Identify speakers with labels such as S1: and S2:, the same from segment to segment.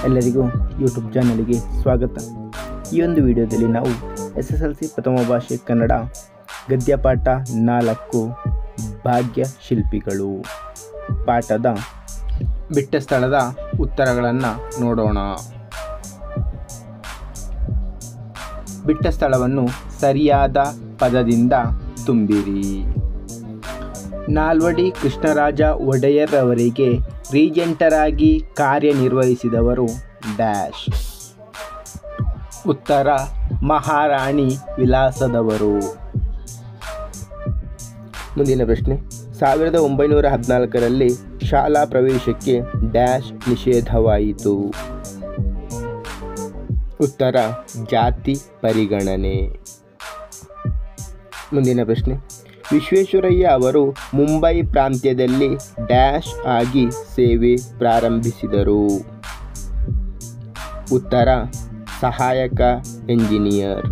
S1: ಎಲ್ಲರಿಗೂ ಯೂಟ್ಯೂಬ್ ಚಾನಲ್ಗೆ ಸ್ವಾಗತ ಈ ಒಂದು ವಿಡಿಯೋದಲ್ಲಿ ನಾವು ಎಸ್ ಎಸ್ ಎಲ್ ಸಿ ಪ್ರಥಮ ಭಾಷೆ ಕನ್ನಡ ಗದ್ಯಪಾಠ ನಾಲ್ಕು ಭಾಗ್ಯ ಶಿಲ್ಪಿಗಳು ಪಾಠದ ಬಿಟ್ಟ ಸ್ಥಳದ ಉತ್ತರಗಳನ್ನು ನೋಡೋಣ ಬಿಟ್ಟ ಸ್ಥಳವನ್ನು ಸರಿಯಾದ ಪದದಿಂದ ತುಂಬಿರಿ ನಾಲ್ವಡಿ ಕೃಷ್ಣರಾಜ ಒಡೆಯರ್ ಅವರಿಗೆ ರೀಜೆಂಟರಾಗಿ ಕಾರ್ಯನಿರ್ವಹಿಸಿದವರು ಡ್ಯಾಶ್ ಉತ್ತರ ಮಹಾರಾಣಿ ವಿಲಾಸದವರು ಮುಂದಿನ ಪ್ರಶ್ನೆ ಸಾವಿರದ ಒಂಬೈನೂರ ಹದಿನಾಲ್ಕರಲ್ಲಿ ಶಾಲಾ ಪ್ರವೇಶಕ್ಕೆ ಡ್ಯಾಶ್ ನಿಷೇಧವಾಯಿತು ಉತ್ತರ ಜಾತಿ ಪರಿಗಣನೆ ಮುಂದಿನ ಪ್ರಶ್ನೆ ವಿಶ್ವೇಶ್ವರಯ್ಯ ಅವರು ಮುಂಬೈ ಪ್ರಾಂತ್ಯದಲ್ಲಿ ಡ್ಯಾಶ್ ಆಗಿ ಸೇವೆ ಪ್ರಾರಂಭಿಸಿದರು ಉತ್ತರ ಸಹಾಯಕ ಎಂಜಿನಿಯರ್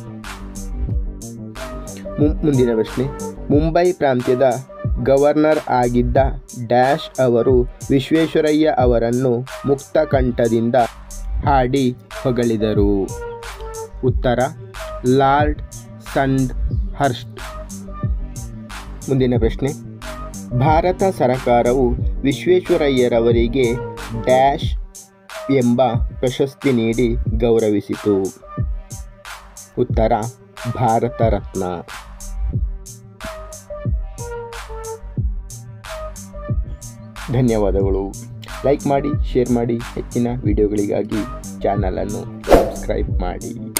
S1: ಮು- ಮುಂದಿನ ಪ್ರಶ್ನೆ ಮುಂಬೈ ಪ್ರಾಂತ್ಯದ ಗವರ್ನರ್ ಆಗಿದ್ದ ಡ್ಯಾಶ್ ಅವರು ವಿಶ್ವೇಶ್ವರಯ್ಯ ಅವರನ್ನು ಮುಕ್ತ ಕಂಠದಿಂದ ಹಾಡಿ ಹೊಗಳಿದರು ಉತ್ತರ ಲಾರ್ಡ್ ಸಂಡ್ ಹರ್ಸ್ಟ್ ಮುಂದಿನ ಪ್ರಶ್ನೆ ಭಾರತ ಸರಕಾರವು ವಿಶ್ವೇಶ್ವರಯ್ಯರವರಿಗೆ ಡ್ಯಾಶ್ ಎಂಬ ಪ್ರಶಸ್ತಿ ನೀಡಿ ಗೌರವಿಸಿತು ಉತ್ತರ ಭಾರತ ರತ್ನ ಧನ್ಯವಾದಗಳು ಲೈಕ್ ಮಾಡಿ ಶೇರ್ ಮಾಡಿ ಹೆಚ್ಚಿನ ವಿಡಿಯೋಗಳಿಗಾಗಿ ಚಾನಲನ್ನು ಸಬ್ಸ್ಕ್ರೈಬ್ ಮಾಡಿ